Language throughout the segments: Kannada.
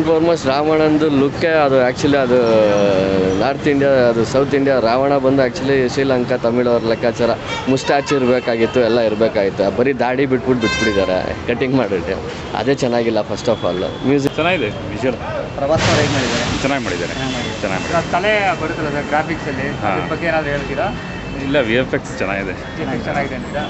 ಫಾರ್ಮೋಸ್ಟ್ ರಾವಣಂದು ಲುಕ್ಕೇ ಅದು ಆ್ಯಕ್ಚುಲಿ ಅದು ನಾರ್ತ್ ಇಂಡಿಯಾ ಅದು ಸೌತ್ ಇಂಡಿಯಾ ರಾವಣ ಬಂದು ಆ್ಯಕ್ಚುಲಿ ಶ್ರೀಲಂಕಾ ತಮಿಳು ಅವ್ರ ಲೆಕ್ಕಾಚಾರ ಮುಸ್ಟ್ಯಾಚ್ ಇರಬೇಕಾಗಿತ್ತು ಎಲ್ಲ ಇರಬೇಕಾಗಿತ್ತು ಬರೀ ದಾಡಿ ಬಿಟ್ಬಿಟ್ಟು ಬಿಟ್ಬಿಟ್ಟಿದ್ದಾರೆ ಕಟಿಂಗ್ ಮಾಡಿಬಿಟ್ಟು ಅದೇ ಚೆನ್ನಾಗಿಲ್ಲ ಫಸ್ಟ್ ಆಫ್ ಆಲ್ ಮ್ಯೂಸಿಕ್ ಚೆನ್ನಾಗಿದೆ ವಿಜುವಲ್ ಪ್ರಭಾಸ್ ಅವ್ರು ಹೇಗೆ ಮಾಡಿದ್ದಾರೆ ಚೆನ್ನಾಗಿ ಮಾಡಿದ್ದಾರೆ ಚೆನ್ನಾಗಿ ಮಾಡಿದ್ದಾರೆ ತಲೆ ಬರುತ್ತಲ್ಲ ಸರ್ ಗ್ರಾಫಿಕ್ಸ್ ಅಲ್ಲಿ ಹಾ. ಅದ್ರ ಬಗ್ಗೆ ಏನಾದ್ರು ಹೇಳ್ತೀರಾ ಇಲ್ಲ ವಿ ಎಫ್ ಎಕ್ಸ್ ಚೆನ್ನಾಗಿದೆ ಚೆನ್ನಾಗಿದೆ ಅಂತೀರಾ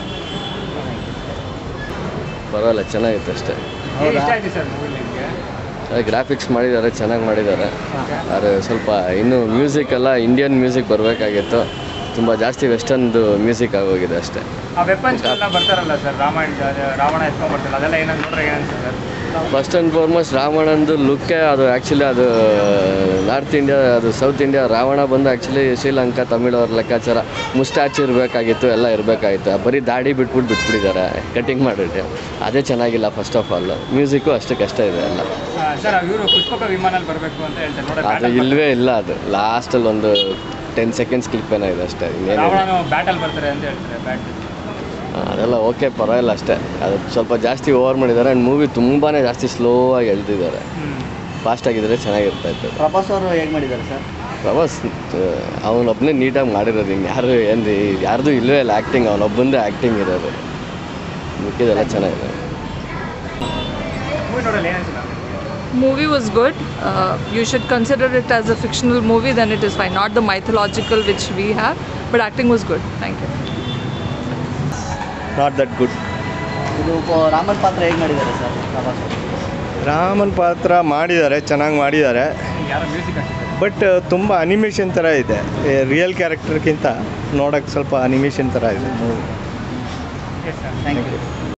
ಪರವಾಗಿಲ್ಲ ಚೆನ್ನಾಗಿತ್ತು ಅಷ್ಟೇ ಏನ್ ಇಷ್ಟ ಆಯ್ತು ಸರ್ ಮೂವಿ ನಿಮಗೆ ಗ್ರಾಫಿಕ್ಸ್ ಮಾಡಿದ್ದಾರೆ ಚೆನ್ನಾಗಿ ಮಾಡಿದ್ದಾರೆ ಆದರೆ ಸ್ವಲ್ಪ ಇನ್ನೂ ಮ್ಯೂಸಿಕ್ ಎಲ್ಲ ಇಂಡಿಯನ್ ಮ್ಯೂಸಿಕ್ ಬರಬೇಕಾಗಿತ್ತು ತುಂಬ ಜಾಸ್ತಿ ವೆಸ್ಟರ್ನ್ದು ಮ್ಯೂಸಿಕ್ ಆಗೋಗಿದೆ ಅಷ್ಟೇ ಆ ವೆಪನ್ಸ್ ಎಲ್ಲ ಬರ್ತಾರಲ್ಲ ಸರ್ ರಾಮಾಯಣ ಅದೇ ರಾವಣ ಎತ್ಕೊಂಡ್ ಬರ್ತಾರಲ್ಲ ಅದೆಲ್ಲ ಏನಂತ ನೋಡ್ರೆ ಏನಂತ ಸರ್ ಫಸ್ಟ್ ಆ್ಯಂಡ್ ಫಾರ್ಮೋಸ್ಟ್ ರಾವಣಂದು ಲುಕ್ಕೇ ಅದು ಆ್ಯಕ್ಚುಲಿ ಅದು ನಾರ್ತ್ ಇಂಡಿಯಾ ಅದು ಸೌತ್ ಇಂಡಿಯಾ ರಾವಣ ಬಂದು ಆ್ಯಕ್ಚುಲಿ ಶ್ರೀಲಂಕಾ ತಮಿಳು ಅವ್ರ ಲೆಕ್ಕಾಚಾರ ಮುಸ್ಟ್ಯಾಚ್ ಇರಬೇಕಾಗಿತ್ತು ಎಲ್ಲ ಇರಬೇಕಾಗಿತ್ತು ಬರೀ ದಾಡಿ ಬಿಟ್ಬಿಟ್ಟು ಬಿಟ್ಬಿಟ್ಟಿದ್ದಾರೆ ಕಟಿಂಗ್ ಮಾಡಿಬಿಟ್ಟು ಅದೇ ಚೆನ್ನಾಗಿಲ್ಲ ಫಸ್ಟ್ ಆಫ್ ಆಲ್ ಮ್ಯೂಸಿಕ್ಕು ಅಷ್ಟಕ್ಕಷ್ಟೇ ಇದೆ ಎಲ್ಲ ಸರ್ ಇವರು ಪುಷ್ಪಕ ವಿಮಾನಲ್ಲಿ ಬರಬೇಕು ಅಂತ ಹೇಳ್ತಾರೆ ಅದು ನೋಡೋದು ಇಲ್ಲವೇ ಇಲ್ಲ ಅದು ಲಾಸ್ಟಲ್ಲಿ ಒಂದು ಟೆನ್ ಸೆಕೆಂಡ್ಸ್ ಕ್ಲಿಪ್ ಏನೋ ಇದೆ ಅಷ್ಟೇ ಇನ್ನೇನಿಲ್ಲ ರಾವಣನು ಬ್ಯಾಟಲ್ ಬರ್ತಾರೆ ಅಂತ ಹೇಳ್ತಾರೆ ಬ್ಯಾಟ್ ಅದೆಲ್ಲ ಓಕೆ ಪರವಾಗಿಲ್ಲ ಅಷ್ಟೇ ಅದು ಸ್ವಲ್ಪ ಜಾಸ್ತಿ ಓವರ್ ಮಾಡಿದ್ದಾರೆ ಆ್ಯಂಡ್ ಮೂವಿ ತುಂಬಾ ಜಾಸ್ತಿ ಸ್ಲೋ ಆಗಿ ಎಳ್ದಿದ್ದಾರೆ ಫಾಸ್ಟ್ ಆಗಿದ್ರೆ ಚೆನ್ನಾಗಿರ್ತಾ ಇತ್ತು ಪ್ರಭಾಸ್ ಅವರು ಹೇಗೆ ಮಾಡಿದ್ದಾರೆ ಸರ್ ಪ್ರವಾಸ್ ಅವನೊಬ್ಬನೇ ನೀಟಾಗಿ ಮಾಡಿರೋದು ಇನ್ನು ಯಾರು ಏನು ಯಾರ್ದು ಇಲ್ಲವೇ ಇಲ್ಲ ಆ್ಯಕ್ಟಿಂಗ್ ಅವನೊಬ್ಬಂದೇ ಆ್ಯಕ್ಟಿಂಗ್ ಇರೋದು ಮಿಕ್ಕಿದೆಲ್ಲ ಚೆನ್ನಾಗಿದೆ ಮೂವಿ ನೋಡಲ್ಲ ಏನಂತ movie was good uh, you should consider it as a fictional movie then it is fine not the mythological which we have but acting was good thank you not that good ಇದು ಪ- ರಾಮನ್ ಪಾತ್ರ ಹೇಗೆ ಮಾಡಿದ್ದಾರೆ ಸರ್ ಪ್ರಭಾಸ್ ಅವರು ರಾಮನ್ ಪಾತ್ರ ಮಾಡಿದ್ದಾರೆ ಚೆನ್ನಾಗಿ ಮಾಡಿದ್ದಾರೆ ಯಾರೋ ಮ್ಯೂಸಿಕ್ ಹಾಕಿದ್ದಾರೆ ಬಟ್ ತುಂಬ ಅನಿಮೇಷನ್ ಥರ ಇದೆ ರಿಯಲ್ ಕ್ಯಾರೆಕ್ಟರ್ಗಿಂತ ನೋಡೋಕ್ಕೆ ಸ್ವಲ್ಪ ಅನಿಮೇಷನ್ ಥರ ಇದೆ movie yes sir thank you